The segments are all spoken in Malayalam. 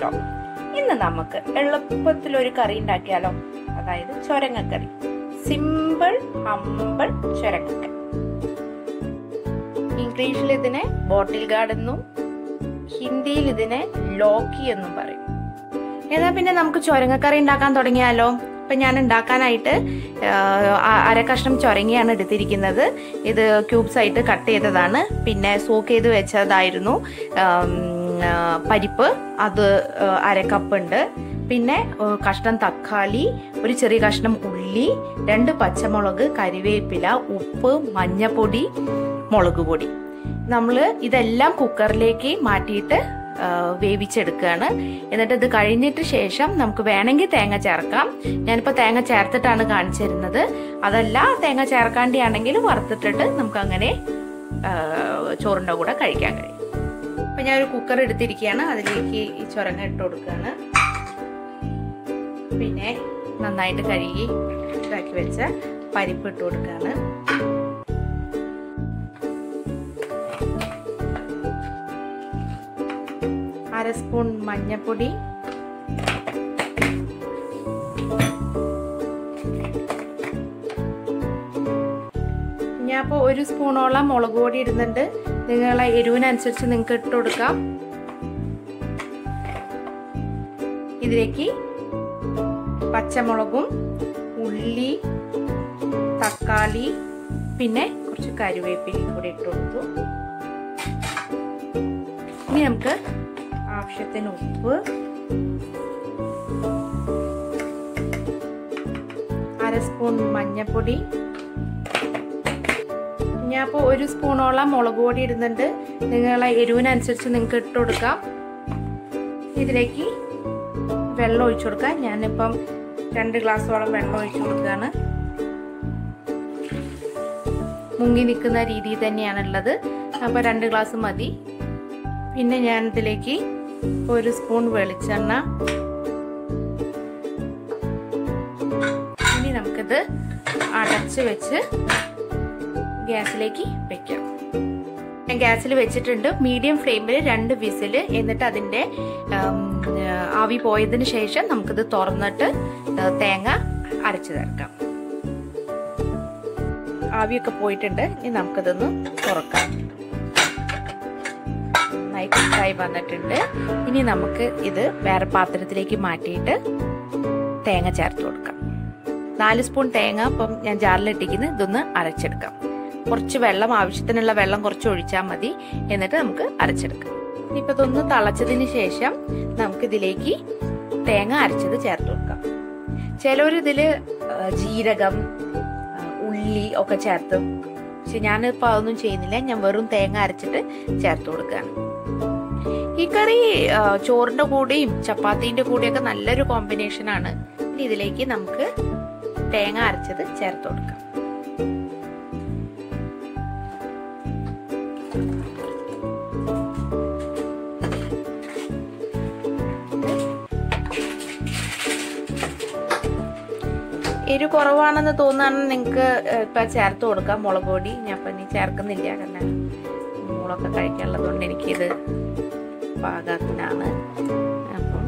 ആണല്ലോ ഇന്ന് നമുക്ക് എളുപ്പത്തിൽ ഒരു കറി ഉണ്ടാക്കിയാലോ അതായത് ചൊരങ്ങക്കറി സിമ്പിൾ ഹമ്പിൾ ചൊരങ്ങക്കറി ഇംഗ്ലീഷിൽ ഇതിനെ ബോട്ടിൽ ഗാർഡ് എന്നും ഹിന്ദിയിൽ ഇതിനെ ലോക്കി എന്നും പറയും എന്നാ പിന്നെ നമുക്ക് ചൊരങ്ങക്കറി ഉണ്ടാക്കാൻ തുടങ്ങിയാലോ ഇപ്പം ഞാൻ ഉണ്ടാക്കാനായിട്ട് അര കഷ്ണം ചൊരങ്ങിയാണ് എടുത്തിരിക്കുന്നത് ഇത് ക്യൂബ്സ് ആയിട്ട് കട്ട് ചെയ്തതാണ് പിന്നെ സോക്ക് ചെയ്ത് വെച്ചതായിരുന്നു പരിപ്പ് അത് അര കപ്പ് ഉണ്ട് പിന്നെ കഷ്ണം തക്കാളി ഒരു ചെറിയ കഷ്ണം ഉള്ളി രണ്ട് പച്ചമുളക് കരിവേപ്പില ഉപ്പ് മഞ്ഞപ്പൊടി മുളക് പൊടി നമ്മൾ ഇതെല്ലാം കുക്കറിലേക്ക് മാറ്റിയിട്ട് വേവിച്ചെടുക്കുകയാണ് എന്നിട്ട് ഇത് കഴിഞ്ഞിട്ട് ശേഷം നമുക്ക് വേണമെങ്കിൽ തേങ്ങ ചേർക്കാം ഞാനിപ്പോൾ തേങ്ങ ചേർത്തിട്ടാണ് കാണിച്ചിരുന്നത് അതല്ല തേങ്ങ ചേർക്കാണ്ടിയാണെങ്കിൽ വറുത്തിട്ടിട്ട് നമുക്ക് അങ്ങനെ ചോറിൻ്റെ കൂടെ കഴിക്കാൻ കഴിയും അപ്പം ഞാൻ ഒരു കുക്കർ എടുത്തിരിക്കുകയാണ് അതിലേക്ക് ഈ ചുരങ്ങ ഇട്ട് കൊടുക്കുകയാണ് പിന്നെ നന്നായിട്ട് കഴുകി ഇതാക്കി വെച്ച പരിപ്പ് ഇട്ട് കൊടുക്കുകയാണ് അര സ്പൂൺ മഞ്ഞൾപ്പൊടി ഞാൻ ഇപ്പോൾ ഒരു സ്പൂണോളം മുളക് പൊടി ഇടുന്നുണ്ട് നിങ്ങളെ എരിവിനനുസരിച്ച് നിങ്ങൾക്ക് ഇട്ട് കൊടുക്കാം ഇതിലേക്ക് പച്ചമുളകും ഉള്ളി തക്കാളി പിന്നെ കുറച്ച് കരുവേപ്പിലയും കൂടി ഇട്ട് കൊടുത്തു ഇനി നമുക്ക് ആവശ്യത്തിന് ഉപ്പ് അര സ്പൂൺ മഞ്ഞൾപ്പൊടി ഞാൻ ഇപ്പോൾ ഒരു സ്പൂണോളം മുളക് പൊടി ഇടുന്നുണ്ട് നിങ്ങളെ എരിവിനനുസരിച്ച് നിങ്ങൾക്ക് ഇട്ട് കൊടുക്കാം ഇതിലേക്ക് വെള്ളം ഒഴിച്ചു കൊടുക്കാം ഞാനിപ്പം രണ്ട് ഗ്ലാസ്സോളം വെള്ളം ഒഴിച്ചു കൊടുക്കുകയാണ് മുങ്ങി നിൽക്കുന്ന രീതിയിൽ തന്നെയാണുള്ളത് അപ്പോൾ രണ്ട് ഗ്ലാസ് മതി പിന്നെ ഞാൻ ഇതിലേക്ക് ഒരു സ്പൂൺ വെളിച്ചെണ്ണ ഇനി നമുക്കിത് അടച്ച് വെച്ച് ഗ്യാസിലേക്ക് വെക്കാം ഞാൻ ഗ്യാസിൽ വെച്ചിട്ടുണ്ട് മീഡിയം ഫ്ലെയിമിൽ രണ്ട് വിസിൽ എന്നിട്ട് അതിൻ്റെ ആവി പോയതിന് ശേഷം നമുക്കിത് തുറന്നിട്ട് തേങ്ങ അരച്ചു ചേർക്കാം ആവിയൊക്കെ പോയിട്ടുണ്ട് ഇനി നമുക്കിതൊന്ന് തുറക്കാം നന്നായി കുക്കായി വന്നിട്ടുണ്ട് ഇനി നമുക്ക് ഇത് വേറെ പാത്രത്തിലേക്ക് മാറ്റിയിട്ട് തേങ്ങ ചേർത്ത് കൊടുക്കാം നാല് സ്പൂൺ തേങ്ങ ഇപ്പം ഞാൻ ജാറിലിട്ടിരിക്കുന്നത് ഇതൊന്ന് അരച്ചെടുക്കാം കുറച്ച് വെള്ളം ആവശ്യത്തിനുള്ള വെള്ളം കുറച്ച് ഒഴിച്ചാൽ മതി എന്നിട്ട് നമുക്ക് അരച്ചെടുക്കാം ഇനിയിപ്പോൾ ഇതൊന്ന് തിളച്ചതിന് ശേഷം നമുക്കിതിലേക്ക് തേങ്ങ അരച്ചത് ചേർത്ത് കൊടുക്കാം ചിലവർ ഇതിൽ ജീരകം ഉള്ളി ഒക്കെ ചേർത്ത് പക്ഷെ ഞാനിപ്പോൾ അതൊന്നും ചെയ്യുന്നില്ല ഞാൻ വെറും തേങ്ങ അരച്ചിട്ട് ചേർത്ത് കൊടുക്കുകയാണ് ഈ കറി ചോറിൻ്റെ കൂടെയും ചപ്പാത്തീൻ്റെ കൂടെയൊക്കെ നല്ലൊരു കോമ്പിനേഷനാണ് ഇതിലേക്ക് നമുക്ക് തേങ്ങ അരച്ചത് ചേർത്ത് കൊടുക്കാം എരി കുറവാണെന്ന് തോന്നുകയാണെങ്കിൽ നിങ്ങൾക്ക് ഇപ്പം ചേർത്ത് കൊടുക്കാം മുളക് പൊടി ഞാൻ ഇപ്പം ഇനി ചേർക്കുന്നില്ല കാരണം മുളകൊക്കെ കഴിക്കാനുള്ളത് കൊണ്ട് എനിക്കിത് പാകത്തിനാണ് അപ്പം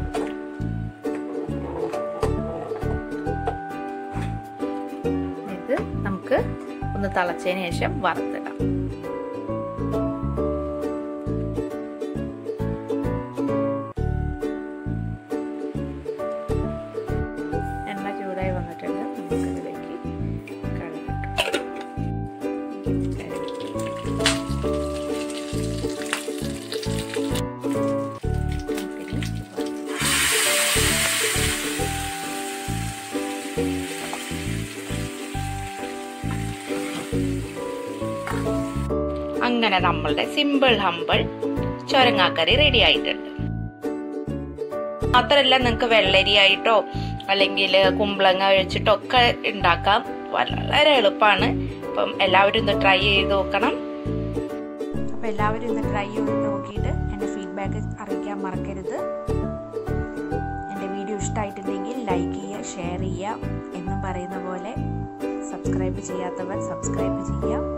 ഇത് നമുക്ക് ഒന്ന് തിളച്ചതിന് ശേഷം വറുത്തിടാം എണ്ണ ചൂടായി വന്നിട്ടുണ്ട് നമുക്കിതിലേക്ക് അങ്ങനെ നമ്മളുടെ സിമ്പിൾ ഹമ്പിൾ ചൊരങ്ങാക്കറി റെഡി ആയിട്ടുണ്ട് മാത്രമല്ല നിങ്ങൾക്ക് വെള്ളരി ആയിട്ടോ അല്ലെങ്കിൽ കുമ്പളങ്ങ ഒഴിച്ചിട്ടോ ഒക്കെ ഉണ്ടാക്കാം വളരെ എളുപ്പമാണ് അപ്പം എല്ലാവരും ഇത് ട്രൈ ചെയ്ത് നോക്കണം അപ്പം എല്ലാവരും ഇത് ട്രൈ ചെയ്ത് നോക്കിയിട്ട് എൻ്റെ ഫീഡ്ബാക്ക് അറിയിക്കാൻ മറക്കരുത് എൻ്റെ വീഡിയോ ഇഷ്ടമായിട്ടുണ്ടെങ്കിൽ ലൈക്ക് ചെയ്യുക ഷെയർ ചെയ്യുക എന്നും പറയുന്ന പോലെ സബ്സ്ക്രൈബ് ചെയ്യാത്തവർ സബ്സ്ക്രൈബ് ചെയ്യുക